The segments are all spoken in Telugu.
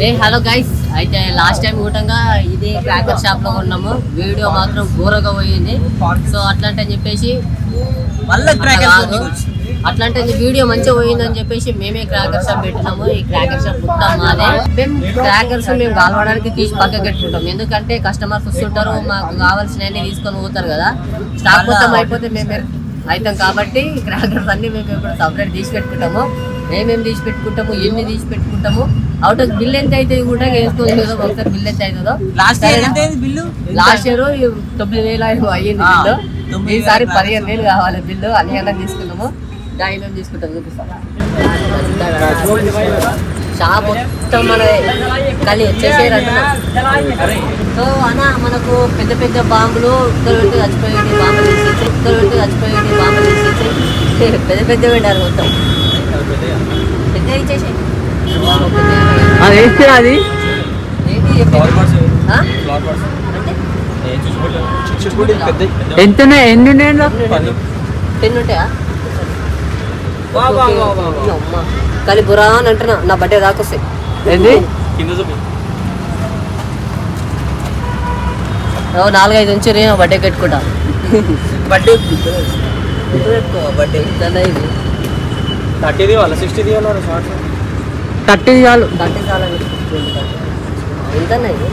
ఏ హలో గైస్ అయితే లాస్ట్ టైం కూటంగా ఇది క్రాకర్ షాప్ లో ఉన్నాము వీడియో మాత్రం ఘోరగా పోయింది సో అట్లాంటి అని చెప్పేసి మళ్ళీ అట్లా క్రాకర్స్ కాదు. అట్లాంటి వీడియో మంచిగా పోయిందని చెప్పేసి మేమే క్రాకర్ షాప్ పెట్టినాము ఈ క్రాకర్ షాప్ మొత్తం మాదే మేము క్రాకర్స్ మేము కాలవడానికి తీసి పక్కకి పెట్టుకుంటాం ఎందుకంటే కస్టమర్స్ వస్తుంటారు మాకు కావాల్సినవన్నీ తీసుకొని పోతారు కదా స్టాక్ మొత్తం అయిపోతే మేము అవుతాం కాబట్టి క్రాకర్స్ అన్ని మేము ఇప్పుడు సపరేట్ తీసి పెట్టుకుంటాము మేమేం తీసి పెట్టుకుంటాము ఎన్ని తీసి పెట్టుకుంటాము అవుట్ ఆఫ్ బిల్ ఎంత అయితే కూడా వేసుకోవాలి కదా ఒకసారి బిల్ ఎంత అవుతుందో లాస్ట్ ఇయర్ ఎంత అయింది బిల్లు లాస్ట్ ఇయర్ తొమ్మిది వేలు అయ్యింది అయ్యింది ఆ, బిల్లు తొమ్మిది ఈసారి వేలు పదిహేను వేలు కావాలి బిల్లు అన్ని అన్న తీసుకున్నాము దానిలో తీసుకుంటాం చూపిస్తాం షాప్ మొత్తం మన కలిసి వచ్చేసేయాలంటున్నా సో అన్న మనకు పెద్ద పెద్ద బాంబులు ఉత్తర పెట్టి చచ్చిపోయింది బాంబులు తీసేసి ఉత్తర పెట్టి చచ్చిపోయింది బాంబులు తీసేసి పెద్ద పెద్ద పెట్టారు మొత్తం పెద్ద ఇచ్చేసి అది వేస్తే అది ఏంటి చెప్పేది? ఆ? అంటే ఎంత ఉన్నాయి? ఎన్ని ఉన్నాయి టెన్ ఉంటాయా వా వా వా వా వా. అమ్మ కానీ బురా అని అంటున్నా నా బర్త్డే దాకా వస్తాయి ఏంది ఓ నాలుగైదు ఉంచి నేను బర్త్డే పెట్టుకుంటా బర్త్డే పెట్టుకో బర్త్డే ఎంత ఇది థర్టీది వాళ్ళ సిక్స్టీది వాళ్ళ షార్ట్స్ థర్టీ చాలు థర్టీ చాలని ఎంత ఇది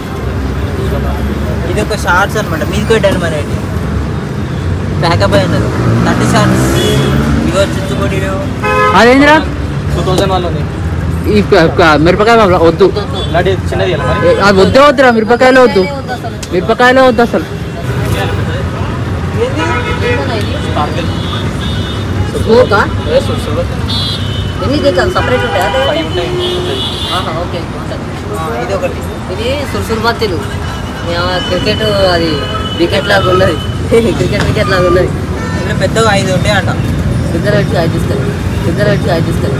ఇది ఒక షార్ట్స్ అనమాట మీకు పెట్టాను మరి ఏంటి ప్యాకప్ అయినది థర్టీ షార్ట్స్ ఇగో చుచ్చుకొడి అదేందిరా టూ థౌసండ్ వాళ్ళు ఉంది ఈ క- క- మిరపకాయ వద్దు ఇలాంటి చిన్నది కదా మరి ఏ, అది వద్దే వద్దురా మిరపకాయలే వద్దు మిరపకాయలే వద్దు అసలు స్మోకా ఎన్ని తెచ్చాను సపరేట్ ఉంటాయా ఫైవ్ ఉంటాయి ఆహా, ఓకే ఇది ఒకటి ఇది సుర్సుర్ బత్తీలు క్రికెట్ అది వికెట్ లాగా ఉన్నది క్రికెట్ వికెట్ లాగా ఉన్నది ఇందులో పెద్దగా ఐదు ఉంటాయి అంట ఇద్దరు పెట్టి ఐదు ఇస్తారు ఇద్దరు పెట్టి ఐదు ఇస్తారు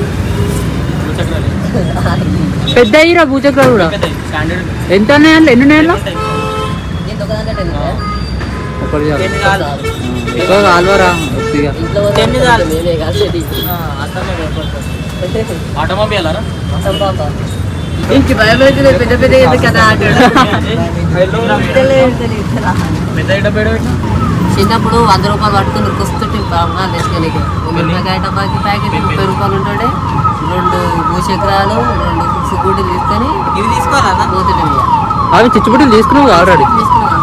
పెద్ద అయ్యిరా భూచక్రాలు కూడా స్టాండర్డ్ ఎంత ఉన్నాయి అందులో? ఎన్ని ఉన్నాయి అందులో? దీంతో ఒకదాంట్లో టెన్ ఉంటాయా? ఒకటి చాలు టెన్ కాదు ఎక్కువ కాలువరా వద్దిగా ఇంట్లో పోతే టెన్ చాలు. మేమే కాసేది ఆ, అర్థమే కనపడుతుంది. ఆటోమొబైల్ అలా అసం పాప ఇంటి భయపడుతుంది పెద్ద పెద్ద ఎందుకు కదా అంటాడు తెలియదు, తెలియదు. పెద్ద డబ్బా పెట్టినా చిన్నప్పుడు వంద రూపాయలు పట్టుకుని ఉరుకొస్తుంటే బాగా తెచ్చుకోని మిరపకాయ డబ్బాకి ప్యాకెట్ ముప్పై రూపాయలు ఉంటాడే రెండు భూచక్రాలు రెండు సుగూటి తీసుకొని ఇవి తీసుకోవాలన్నా పోతుండే ఇక. అవి చిచ్చుబుడ్డలు తీసుకున్నావు ఆల్రెడీ తీసుకున్నాం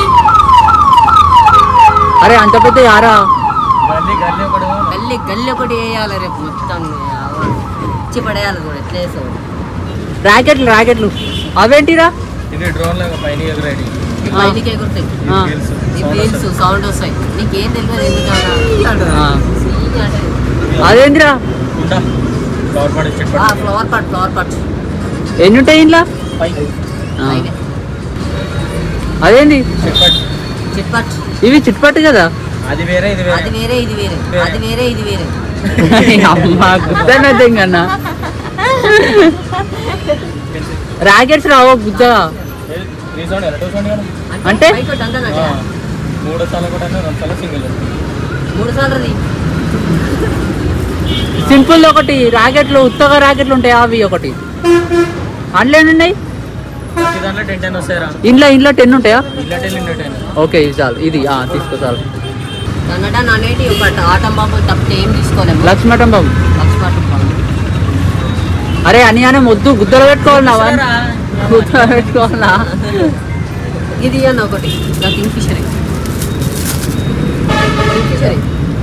అరే అంత పెద్ద యారా గల్లీ గల్లీ ఒకటి గల్లి గల్లి ఒకటి వేయాలి రేపు మొత్తం ఇచ్చి పడేయాలి కూడా ఎట్లా వేసావు రాకెట్లు రాకెట్లు అవేంటిరా ఇది డ్రోన్ లాగా పైన ఎదురైడి ఈ బయటికి ఎగురుతాయి ఆ. ఈ వీల్స్ సౌండ్ వస్తాయి నీకేం తెలియదు ఎందుకన్నా ఆ. సీన్ అంటే అదేంటిరా ఉంటా పవర్ పాడు చెట్టు ఆ, ఫ్లవర్ పట్ ఫ్లవర్ పట్ ఎన్ని ఉంటాయి ఇంట్లో పైకి ఆ. అయినే. అదేంటి చెప్పట్ చిట్ పట్ ఇవి చిట్పట్టు కదా అది వేరే ఇది అది వేరే వేరే ఇది వేరే అది వేరే ఇది వేరే అమ్మా గుద్దనది ఇంకన్నా రాకెట్స్ రావో గుద్దగా త్రీ సౌండ్ ఎలా టూ సౌండ్ కదా అంటే? పైకి ఒకటి అంతా ఆ. మూడో సార్లు కూడా రెండు సార్లు సింగిల్ మూడు సార్లు అది సింపుల్ ఒకటి రాకెట్లు ఉత్తగా రాకెట్లు ఉంటాయి అవి ఒకటి అందులో ఎన్ని ఉన్నాయి ప్రతి దాంట్లో టెన్ టెన్ వస్తాయి రా ఇంట్లో ఇంట్లో టెన్ ఉంటాయా ఇల్లా టెన్ ఇంట్లో టెన్ ఓకే ఇది చాలు ఇది ఆ, తీసుకో చాలు కన్నడ నానేటి ఒక ఆటం బాబు తప్పితే ఏం తీసుకోలేము లక్ష్మటం బాబు లక్ష్మణ్ బాబు అరే అని అని మొద్దు గుద్దలు పెట్టుకోవాలి నా వాడిని. గుద్దలు పెట్టుకోవాలా ఇది అన్న ఒకటి నాకు కింగ్ఫిషరీ కింగ్ఫిషరీ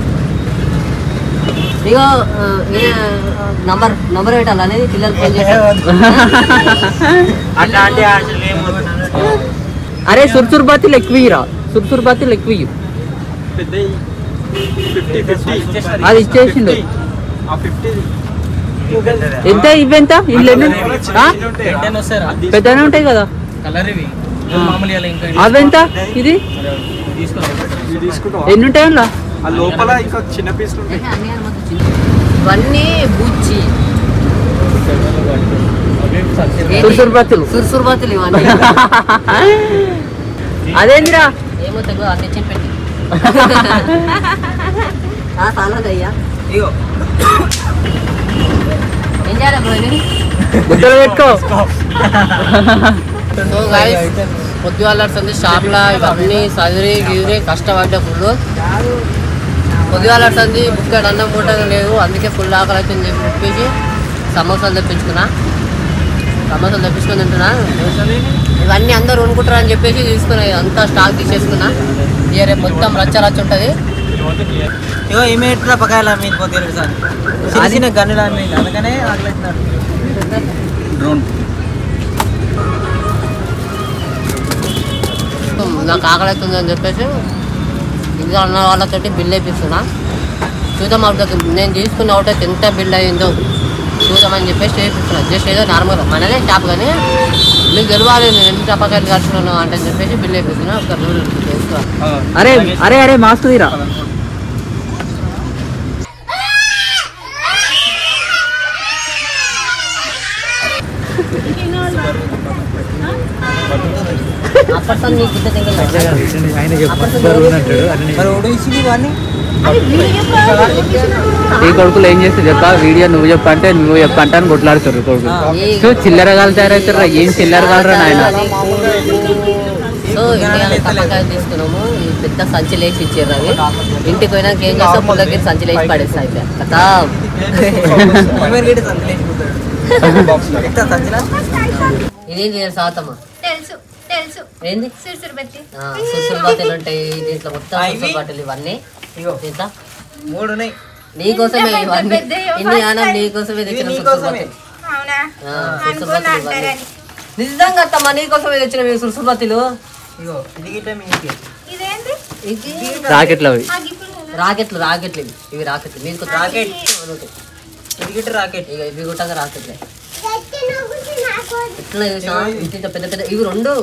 ఇగో ఆ, ఏ నంబర్ నంబర్ పెట్టాలి అనేది పిల్లలు ఫోన్ చేస్తారు అట్లాంటి ఆశలు ఏమవుతుంది అరే సుర్సుర్ బాతిలు ఎక్కువరా సుర్సుర్ బాతిలు ఎక్కువ పెద్ద ఫిఫ్టీ ఫిఫ్టీ అది ఇచ్చేసిండు ఆ ఫిఫ్టీ ఎంత ఇవెంత ఇల్లు ఎన్ని ఆ? టెన్ టెన్ వస్తాయి రా పెద్దనే ఉంటాయి కదా కలర్ ఇవి మామూలు ఇలా ఇంకా అవెంత ఇది తీసుకో ఎన్ని ఉంటాయి అందులో ఆ లోపల ఇంకా చిన్న పీసులు ఉంటాయి అన్నీ అనుమతి చిన్న. ఇవన్నీ బుచ్చి సుర్సుర్ బాతులు సుర్సుర్బాతులు ఇవన్నీ అదేందిరా ఏమో తెగో అన్ని తెచ్చి పెట్టి చాలా అయ్యా ఇగో ఏం చేయాలి బ్రో ఇది గుద్దలు పెట్టుకో సో గైస్ పొద్దుగాల వస్తుంది షాప్లో ఇవన్నీ చదివి గిదిరి కష్టపడ్డ ఫుల్ పొద్దుగాల వస్తుంది బుక్కడ అన్నం పూట లేదు అందుకే ఫుల్ ఆకలి అవుతుంది చెప్పి చెప్పేసి సమోసాలు తెప్పించుకున్నా సమోసాలు తెప్పించుకొని తింటున్నా ఇవన్నీ అందరూ వండుకుంటారు అని చెప్పేసి తీసుకున్నా అంతా స్టాక్ తీసేసుకున్నా ఇక రేపు మొత్తం రచ్చ రచ్చ ఉంటుంది ఇగో ఇమీడియట్ పకాయల మీద పోతే సార్ చిన్న చిన్న గన్నుల మీద అందుకనే ఆకలిస్తున్నారు డ్రోన్ నాకు ఆకలి అవుతుంది అని చెప్పేసి ఇంకా అన్న వాళ్ళతోటి బిల్ వేపిస్తున్నా చూద్దాం అవుతుంది నేను తీసుకున్న ఒకటి ఎంత బిల్ అయ్యిందో చూద్దామని చెప్పేసి చేపిస్తున్నా జస్ట్ ఏదో నార్మల్గా మనదే షాప్ కానీ మీకు తెలియాలి నేను ఎన్ని టపాకాయలు ఖర్చున్నాను అంటే అని చెప్పేసి బిల్ వేపిస్తున్నా ఒక రూల్ చేసుకోవాలి అరే అరే అరే మాస్క్ తీరా అప్పట్లో నీ గుడ్డ దగ్గర మరి ఓడి ఇచ్చింది ఇవన్నీ ఈ కొడుకులు ఏం చేస్తే చెప్పా వీడియో నువ్వు చెప్పంటే నువ్వు చెప్పంటే అని కొట్లాడుతారు కొడుకులు సో చిల్లర కాలు తయారవుతారా ఏం చిల్లర కాలరా నాయన సో ఇండియాలో టపాకాయలు తీసుకున్నాము ఈ పెద్ద సంచులు వేసి ఇచ్చారు అవి ఇంటికి పోయినాక ఏం చేస్తాం పుల్ల దగ్గర సంచులు వేసి పడేస్తా అయితే కదా ఇమీడియట్ గిట్ట సంచలేసిపోతాడు ఎంత సంచలా ఇదేం చేయాలి సాతమ్మ తెలుసు తెలుసు ఏంది సురుసురు బట్టి సుసులు బాటలు ఉంటాయి దీంట్లో మొత్తం ఆ, సుసులు ఇవి? బాటలు ఇవన్నీ ఇగో దీంట్లో మూడు ఉన్నాయి నీకోసమే ఇంత పెద్ద ఇవన్నీ పెద్దవి ఇన్ని first ఆనం time. నీకోసమే తెచ్చిన ఇవి సుసులు నీకోసమే. బాటలు అవునా ఆ, సుసులు అనుకున్నా బాటలు ఇవన్నీ అంటారని నిజంగా అత్తమ్మ నీకోసమే తెచ్చిన మీ సుసులు బాటలు ఇగో ఇది గిట్ట మీకు ఇదేంటి ఇది రాకెట్లు అవి ఆ గిఫ్ట్ రాకెట్లు రాకెట్లు ఇవి ఇవి రాకెట్లు మీకు రాకెట్ ఇది గిట్ట రాకెట్ ఇక ఇవి కూడా రాకెట్లే ఎట్లా చూసా ఇంత ఇంత పెద్ద పెద్ద ఇవి రెండు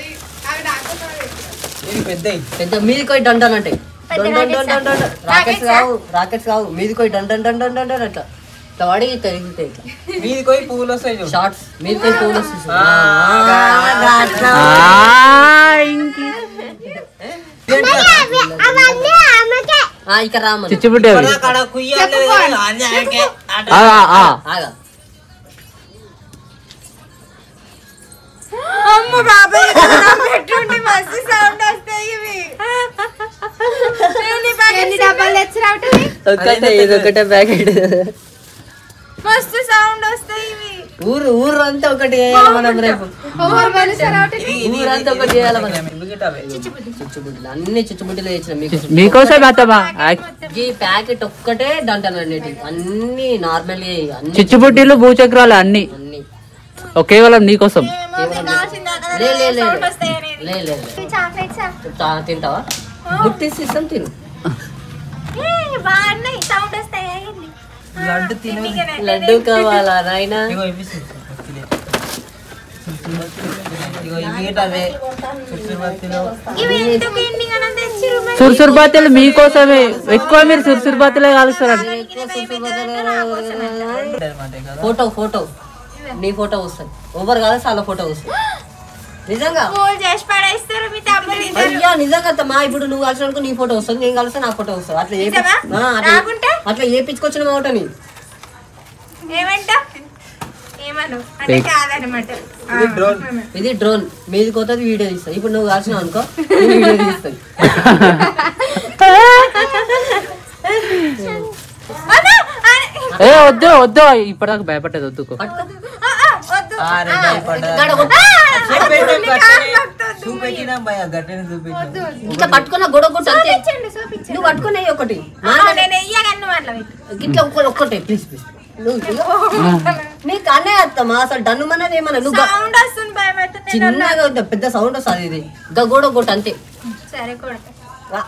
ఇది పెద్ద పెద్ద మీది కోయి డండన్ అంటే పెద్ద రాకెట్స్ rockets ఆ? కావు రాకెట్స్ కావు మీది కోయి డండన్ డండన్ డండన్ అట్లా ఇట్లా పడి ఇట్లా ఎగురుతాయి ఇట్లా మీది పోయి పువ్వులు వస్తాయి చూడు షార్ట్స్ మీది కోయి పూలు వస్తుంది ఆ, అట్లా. ఆ, ఇంకి. ఆ, ఇక్కడ రామని చిచ్చుబుడ్డి అవి ఇప్పుడు అక్కడ కుయ్య ఉండేది కదా, అన్యాయకే. అటు. ఆ, ఆ, ఆ. ఆగా అమ్మ బాబాయ్ పెట్టుండి మస్తు సౌండ్ వస్తాయి ఇవి ఎన్ని డబ్బాలు తెచ్చి రావటం ఒక్కటే ఇది ఒకటే ప్యాకెట్ మస్తు సౌండ్ వస్తాయి ఇవి ఊరు ఊరు అంతా ఒకటి చేయాలి మనం రేపు ఓవర్ మనిషి రావటం ఇది- ఇది- ఊరంతా ఒకటి చేయాలి మనం ఇవి గిట్ట అవే. చిచ్చుబుడ్లు అన్ని చిచ్చుబుడ్డిలో వేసిన మీకు మీకోసం అత్తమ్మా ఈ ప్యాకెట్ ఒక్కటే డంటన్ అన్నిటి అన్ని నార్మల్ అన్ని చిచ్చుబుడ్డిలు భూచక్రాలు అన్ని అన్ని ఓ కేవలం నీకోసం లే లే లే సౌండ్ వస్తాయి అనేది లే లే లే. చాక్లెట్స్ తా- తింటావా ముట్టిసి ఇస్తాం తిను బాగున్నాయి సౌండ్ వస్తాయి ఏంది? లడ్డు తిను తిండిగానే. లడ్డు కావాలా నాయనా ఇగో ఇవి సు- ఇగో ఇవి గిట్ట అవే చుట్టుపక్కల ఇవి ఎందుకు ఎండిగానే తెచ్చిర్రు మరి? సుర్సుర్ బాతలు మీకోసమే ఎక్కువ మీరు సుర్సుర్ బాతలే కాలుస్తారు ఫోటో ఫోటో నీ ఫోటో వస్తుంది ఓవర్ కాదు చాలా ఫోటో వస్తుంది నిజంగా పూలు చేసి పడేస్తారు మీ తమ్ముడు ఇద్దరు. అయ్యా నిజంగా అత్తమ్మా ఇప్పుడు నువ్వు కలిసినందుకు నీ ఫోటో వస్తుంది నేను కలిసి నా ఫోటో వస్తుంది అట్లా ఏపి- నిజమా? ఆ, అట్లా- రాకుంటే? అట్లా ఏపించుకొచ్చిన మాట ఏమంట ఏమను అంటే Fake. కాదనమాట ఇది డ్రోన్ ఇది డ్రోన్ మీది కొత్తది వీడియో తీస్తుంది ఇప్పుడు నువ్వు కలిసినావు అనుకో నేను వీడియో తీస్తుంది ఏ వద్దు వద్దు ఇప్పటిదాకా భయపడ్డది వద్దుకో అరే భయపడ్డా. గడ కొట్టు. చూపెట్టు గట్టిని. చూపెట్టినా భయ గట్టిని చూపెట్టినా ఇట్లా పట్టుకున్న గొడవ కొట్టు అంతే చూపించండి చూపించండి నువ్వు పట్టుకునే ఒకటి ఆ, నేను వెయ్యగలను అట్లా పెట్టు. ఇట్లా ఒక్కటి ఒక్కటే ప్లీజ్ ప్లీజ్ నువ్వు ఇదిగో. నీకు అనే అత్తమ్మా అసలు డన్ను మనది ఏమన్నా నువ్వు గ- సౌండ్ వస్తుంది భయపడుతుంది చిన్నగా ఉంది, పెద్ద సౌండ్ వస్తుంది ఇది గా గోడ కొట్టు అంతే సరే కొడతా రా.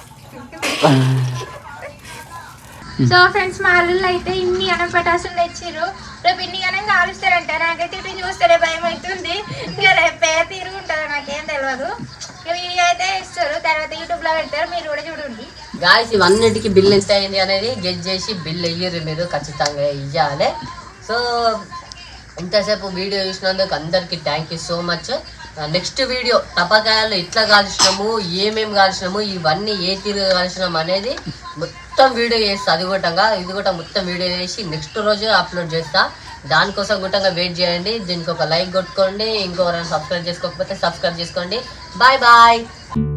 సో ఫ్రెండ్స్ మా అల్లుళ్ళు అయితే ఇన్ని అనం పటాసులు తెచ్చిర్రు రేపు ఇన్ని అనం కాలుస్తారంట నాకైతే ఇటు చూస్తేనే భయం అవుతుంది ఇంకా రేపే తిరుగుంటుంది నాకేం తెలియదు ఇక వీడియో అయితే ఇస్తారు తర్వాత యూట్యూబ్ లో పెడతారు మీరు కూడా చూడండి గాయస్ ఇవన్నిటికి బిల్ ఎంత అయింది అనేది గెట్ చేసి బిల్ వెయ్యరు మీరు ఖచ్చితంగా ఇవ్వాలి సో ఇంతసేపు వీడియో చూసినందుకు అందరికి thank you so much next video టపాకాయలు ఎట్లా కాల్చినాము ఏమేమి కాల్చినాము ఇవన్నీ ఏ తీరు కాల్చినాము అనేది మొత్తం వీడియో చేస్తా అది కూడా ఇది కూడా మొత్తం వీడియో చేసి నెక్స్ట్ రోజు అప్లోడ్ చేస్తా దానికోసం గుట్టంగా వెయిట్ చేయండి దీనికి ఒక లైక్ కొట్టుకోండి ఇంకొకరైనా సబ్స్క్రైబ్ చేసుకోకపోతే సబ్స్క్రైబ్ చేసుకోండి బాయ్ బాయ్